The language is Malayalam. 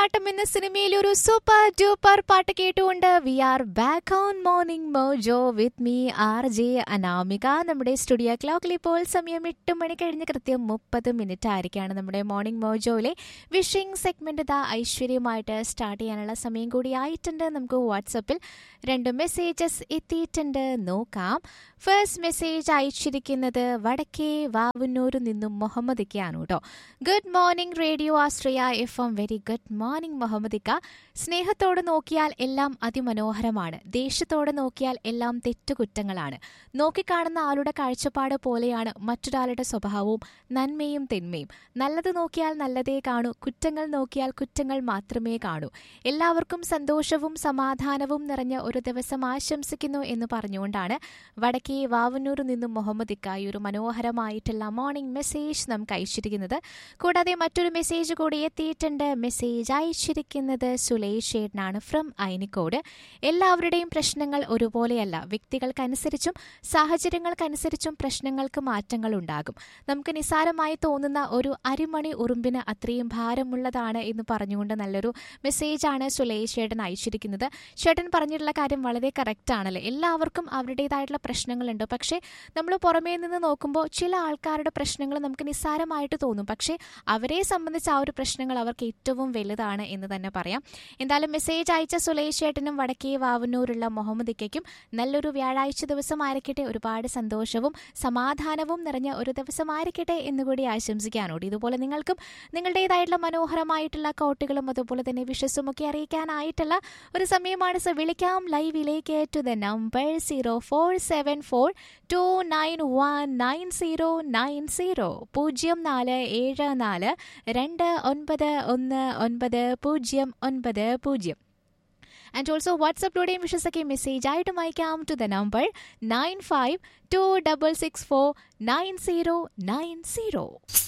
പോരാട്ടം എന്ന സിനിമയിൽ ഒരു സൂപ്പർ ഡൂപ്പർ പാട്ട് കേട്ടുകൊണ്ട് we are back on morning mojo with me R J Anamika നമ്മുടെ സ്റ്റുഡിയോ ക്ലോക്കിൽ ഇപ്പോൾ സമയം എട്ട് മണി കഴിഞ്ഞ് കൃത്യം മുപ്പത് മിനിറ്റ് ആയിരിക്കാണ് നമ്മുടെ മോർണിംഗ് മോജോയിലെ വിഷിംഗ് സെഗ്മെന്റ് ഇതാ ഐശ്വര്യമായിട്ട് സ്റ്റാർട്ട് ചെയ്യാനുള്ള സമയം കൂടി ആയിട്ടുണ്ട് നമുക്ക് വാട്സപ്പിൽ രണ്ട് മെസ്സേജസ് എത്തിയിട്ടുണ്ട് നോക്കാം ഫസ്റ്റ് മെസ്സേജ് അയച്ചിരിക്കുന്നത് വടക്കേ വാവുന്നൂരിൽ നിന്നും മുഹമ്മദിക്കയാണ് കേട്ടോ good morning radio Ashraya F M very good morning മുഹമ്മദിക്ക സ്നേഹത്തോടെ നോക്കിയാൽ എല്ലാം അതിമനോഹരമാണ് ദേഷ്യത്തോടെ നോക്കിയാൽ എല്ലാം തെറ്റുകുറ്റങ്ങളാണ് നോക്കിക്കാണുന്ന ആളുടെ കാഴ്ചപ്പാട് പോലെയാണ് മറ്റൊരാളുടെ സ്വഭാവവും നന്മയും തിന്മയും നല്ലത് നോക്കിയാൽ നല്ലതേ കാണൂ കുറ്റങ്ങൾ നോക്കിയാൽ കുറ്റങ്ങൾ മാത്രമേ കാണൂ എല്ലാവർക്കും സന്തോഷവും സമാധാനവും നിറഞ്ഞ ഒരു ദിവസം ആശംസിക്കുന്നു എന്ന് പറഞ്ഞുകൊണ്ടാണ് വടക്കേ വാവന്നൂരിൽ നിന്നും മുഹമ്മദ് ഇക്കായി ഒരു മനോഹരമായിട്ടുള്ള മോർണിംഗ് മെസ്സേജ് നമുക്ക് അയച്ചിരിക്കുന്നത് കൂടാതെ മറ്റൊരു മെസ്സേജ് കൂടി എത്തിയിട്ടുണ്ട് മെസ്സേജ് അയച്ചിരിക്കുന്നത് സുലേഷ് ചേട്ടനാണ് ഫ്രം അയനിക്കോട് എല്ലാവരുടെയും പ്രശ്നങ്ങൾ ഒരുപോലെയല്ല വ്യക്തികൾക്കനുസരിച്ചും സാഹചര്യങ്ങൾക്കനുസരിച്ചും പ്രശ്നങ്ങൾക്ക് മാറ്റങ്ങൾ ഉണ്ടാകും നമുക്ക് നിസ്സാരമായി തോന്നുന്ന ഒരു അരിമണി ഉറുമ്പിന് അത്രയും ഭാരമുള്ളതാണ് എന്ന് പറഞ്ഞുകൊണ്ട് നല്ലൊരു മെസ്സേജാണ് സുലേഷ് ചേട്ടൻ അയച്ചിരിക്കുന്നത് ചേട്ടൻ പറഞ്ഞിട്ടുള്ള കാര്യം വളരെ കറക്റ്റ് ആണല്ലേ എല്ലാവർക്കും അവരുടേതായിട്ടുള്ള പ്രശ്നങ്ങളുണ്ട് പക്ഷേ നമ്മൾ പുറമേ നിന്ന് നോക്കുമ്പോൾ ചില ആൾക്കാരുടെ പ്രശ്നങ്ങൾ നമുക്ക് നിസ്സാരമായിട്ട് തോന്നും പക്ഷേ അവരെ സംബന്ധിച്ച് ആ ഒരു പ്രശ്നങ്ങൾ അവർക്ക് ഏറ്റവും വലുതാണ് എന്ന് തന്നെ പറയാം എന്തായാലും മെസ്സേജ് അയച്ച സുലേഷ് ചേട്ടനും വടക്കേ വാവന്നൂരുള്ള മുഹമ്മദ് ഇക്കയ്ക്കും നല്ലൊരു വ്യാഴാഴ്ച ദിവസമായിരിക്കട്ടെ ഒരുപാട് സന്തോഷവും സമാധാനവും നിറഞ്ഞ ഒരു ദിവസമായിരിക്കട്ടെ എന്നുകൂടി ആശംസിക്കാനോട് ഇതുപോലെ നിങ്ങൾക്കും നിങ്ങളുടേതായിട്ടുള്ള മനോഹരമായിട്ടുള്ള കോട്ടുകളും അതുപോലെ തന്നെ വിശ്വസും ഒക്കെ അറിയിക്കാനായിട്ടുള്ള ഒരു സമയമാണ് സോ വിളിക്കാം ലൈവിലേക്ക് to the number zero four seven four two nine one nine zero nine zero പൂജ്യം നാല് ഏഴ് നാല് രണ്ട് ഒൻപത് ഒന്ന് ഒൻപത് പൂജ്യം ഒൻപത് പൂജ്യം ആൻഡ് ഓൾസോ വാട്സപ്പിലൂടെയും വിശ്വസൊക്കെ മെസ്സേജ് ആയിട്ടും അയക്കാം to the number nine five two double six four nine zero nine zero